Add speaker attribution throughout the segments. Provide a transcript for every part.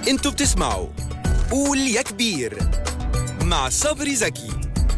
Speaker 1: انتوا بتسمعوا قول يا كبير مع صبري زكي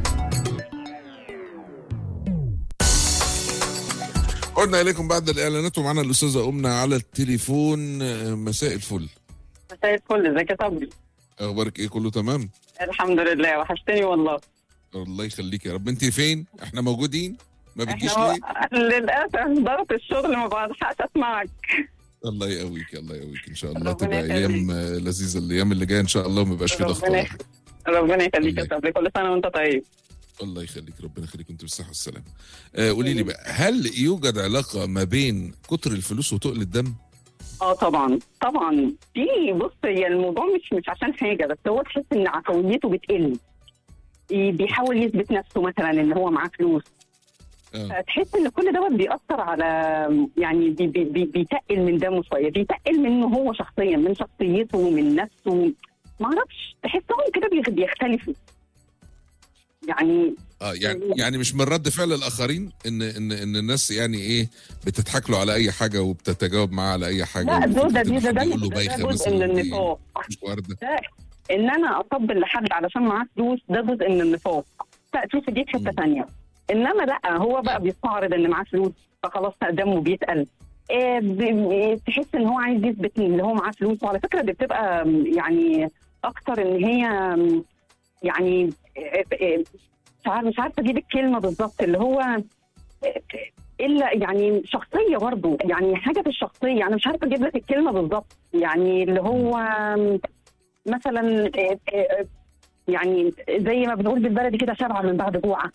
Speaker 2: عدنا اليكم بعد الاعلانات ومعنا الاستاذه امنا على التليفون آه، مساء الفل
Speaker 3: مساء الفل ازيك يا صبري
Speaker 2: اخبارك ايه كله تمام
Speaker 3: الحمد لله وحشتني والله
Speaker 2: الله يخليك يا رب انت فين احنا موجودين ما بتجيش
Speaker 3: احنا
Speaker 2: ليه
Speaker 3: للاسف ضغط الشغل ما بلحقش اسمعك
Speaker 2: الله يقويك الله يقويك ان شاء الله
Speaker 3: ربنا
Speaker 2: تبقى
Speaker 3: يخليك.
Speaker 2: ايام آه، لذيذه الايام اللي جايه ان شاء الله وما يبقاش في ضغط
Speaker 3: ربنا
Speaker 2: ولا
Speaker 3: يخ-
Speaker 2: حاجه
Speaker 3: ربنا يخليك يا
Speaker 2: الله
Speaker 3: صبري كل سنه وانت طيب
Speaker 2: الله يخليك ربنا يخليك وانت بالصحه والسلامه آه قولي لي بقى هل يوجد علاقه ما بين كتر الفلوس وتقل الدم
Speaker 3: اه طبعا طبعا في بص هي الموضوع مش مش عشان حاجه بس هو تحس ان عفويته بتقل ي- بيحاول يثبت نفسه مثلا ان هو معاه فلوس
Speaker 2: اه
Speaker 3: تحس ان كل دوت بيأثر على يعني بي بي بي بيتقل من دمه شويه بيتقل منه هو شخصيا من شخصيته من نفسه معرفش تحسهم كده بيخ- بيختلفوا يعني
Speaker 2: اه يعني يعني مش من رد فعل الاخرين ان ان ان الناس يعني ايه بتضحك له على اي حاجه وبتتجاوب معاه على اي حاجه
Speaker 3: لا ده ده
Speaker 2: وفكرة
Speaker 3: ده
Speaker 2: إن
Speaker 3: ده
Speaker 2: حد يقول له
Speaker 3: ده
Speaker 2: بايخه
Speaker 3: جزء
Speaker 2: مثلا
Speaker 3: من
Speaker 2: دي
Speaker 3: النفاق
Speaker 2: مش وارده
Speaker 3: ده ان انا اطبل لحد علشان معاه فلوس ده جزء من النفاق لا شوف دي في حته
Speaker 2: مم.
Speaker 3: ثانيه انما لا هو بقى بيستعرض ان معاه فلوس فخلاص دمه بيتقل آه، ب- ب- تحس ان هو عايز يثبت ان هو معاه فلوس وعلى فكره دي بتبقى م، يعني اكتر ان هي م، يعني آه، آه، مش عارفه مش عارفه اجيب الكلمه بالظبط اللي هو آه، الا يعني شخصيه برضه يعني حاجه في الشخصيه انا مش عارفه اجيب لك الكلمه بالظبط يعني اللي هو م، مثلا آه، آه، يعني زي ما بنقول بالبلدي كده شبعه من بعد جوعه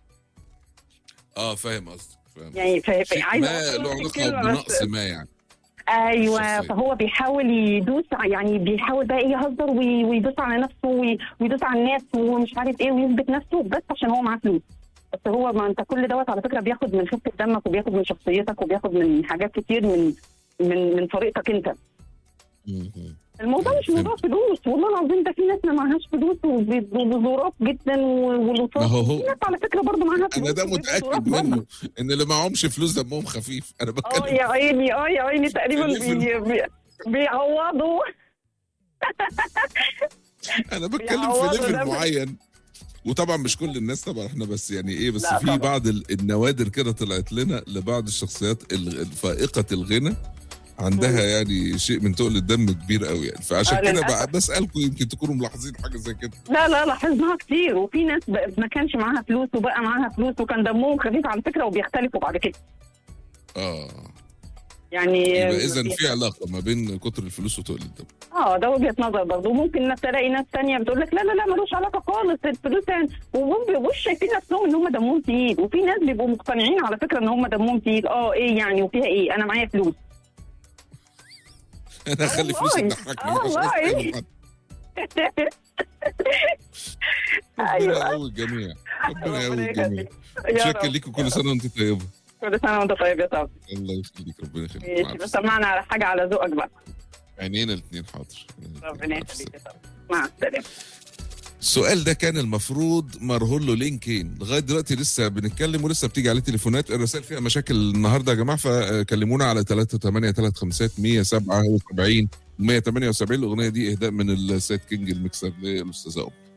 Speaker 2: اه فاهم قصدك فاهم
Speaker 3: يعني ف- ف-
Speaker 2: شيء
Speaker 3: عايزة
Speaker 2: ما
Speaker 3: أوصل
Speaker 2: له
Speaker 3: لك
Speaker 2: علاقه
Speaker 3: الكلمة بس-
Speaker 2: بنقص ما يعني
Speaker 3: ايوه
Speaker 2: الشخصية.
Speaker 3: فهو بيحاول يدوس ع- يعني بيحاول بقى ايه يهزر وي- ويدوس على نفسه وي- ويدوس على الناس ومش عارف ايه ويثبت نفسه بس عشان هو معاه فلوس بس هو ما انت كل دوت على فكره بياخد من خفه دمك وبياخد من شخصيتك وبياخد من حاجات كتير من من من طريقتك انت
Speaker 2: مهم.
Speaker 3: الموضوع مش موضوع فلوس والله العظيم ده في ناس ما معهاش فلوس وبظروف جدا ولطاف
Speaker 2: ما هو هو.
Speaker 3: في ناس على فكره برضه معاها فلوس
Speaker 2: انا ده
Speaker 3: وبيبقوا
Speaker 2: متاكد
Speaker 3: ظراف برضه.
Speaker 2: منه ان اللي معهمش فلوس دمهم خفيف انا
Speaker 3: اه
Speaker 2: بتكلم
Speaker 3: يا عيني اه يا عيني تقريبا
Speaker 2: اللي
Speaker 3: بي بي بيعوضوا
Speaker 2: انا بتكلم
Speaker 3: بيعوضوا
Speaker 2: في ليفل
Speaker 3: ده.
Speaker 2: معين وطبعا مش كل الناس طبعا احنا بس يعني ايه بس
Speaker 3: لا
Speaker 2: في
Speaker 3: طبعا.
Speaker 2: بعض ال- النوادر كده طلعت لنا لبعض الشخصيات ال- الفائقه الغنى عندها
Speaker 3: مم.
Speaker 2: يعني شيء من تقل الدم كبير قوي يعني فعشان
Speaker 3: آه،
Speaker 2: كده
Speaker 3: للأسف.
Speaker 2: بقى بسالكم يمكن تكونوا ملاحظين حاجه زي كده
Speaker 3: لا لا لاحظناها كتير وفي ناس ب- ما كانش معاها فلوس وبقى معاها فلوس وكان دمهم خفيف على فكره وبيختلفوا بعد كده
Speaker 2: اه
Speaker 3: يعني
Speaker 2: يبقى اذا في علاقه ما بين كتر الفلوس وتقل الدم
Speaker 3: اه ده وجهه نظر برضه ممكن ناس تلاقي ناس تانية بتقول لك لا لا لا ملوش علاقه خالص الفلوس يعني وهم بيبقوش شايفين نفسهم ان هم دمهم تقيل وفي ناس بيبقوا مقتنعين على فكره ان هم دمهم تقيل اه ايه يعني وفيها ايه انا معايا فلوس
Speaker 2: انا هخلي فلوسي
Speaker 3: والله.
Speaker 2: تضحكني
Speaker 3: آه
Speaker 2: مش
Speaker 3: والله.
Speaker 2: عايز أتكلم حد. ربنا
Speaker 3: ايوه
Speaker 2: يقوي الجميع ربنا يقوي
Speaker 3: ربنا
Speaker 2: الجميع
Speaker 3: يخليك يا
Speaker 2: شكرا
Speaker 3: رب.
Speaker 2: ليكم كل سنه وانت طيبه
Speaker 3: كل سنه وانت طيب يا صاحبي
Speaker 2: الله يخليك ربنا يخليك مع
Speaker 3: ماشي
Speaker 2: الف
Speaker 3: بس
Speaker 2: سلامة.
Speaker 3: سمعنا على حاجه على ذوقك بقى
Speaker 2: عينينا الاثنين حاضر عينينا الاتنين.
Speaker 3: ربنا
Speaker 2: مع الف
Speaker 3: يخليك
Speaker 2: سلامة.
Speaker 3: يا صاحبي مع السلامه
Speaker 2: السؤال ده كان المفروض مرهون له لينكين لغايه دلوقتي لسه بنتكلم ولسه بتيجي عليه تليفونات الرسائل فيها مشاكل النهارده يا جماعه فكلمونا على 3 3 5 177 178 الاغنيه دي اهداء من السيد كينج الميكسر للاستاذه أم.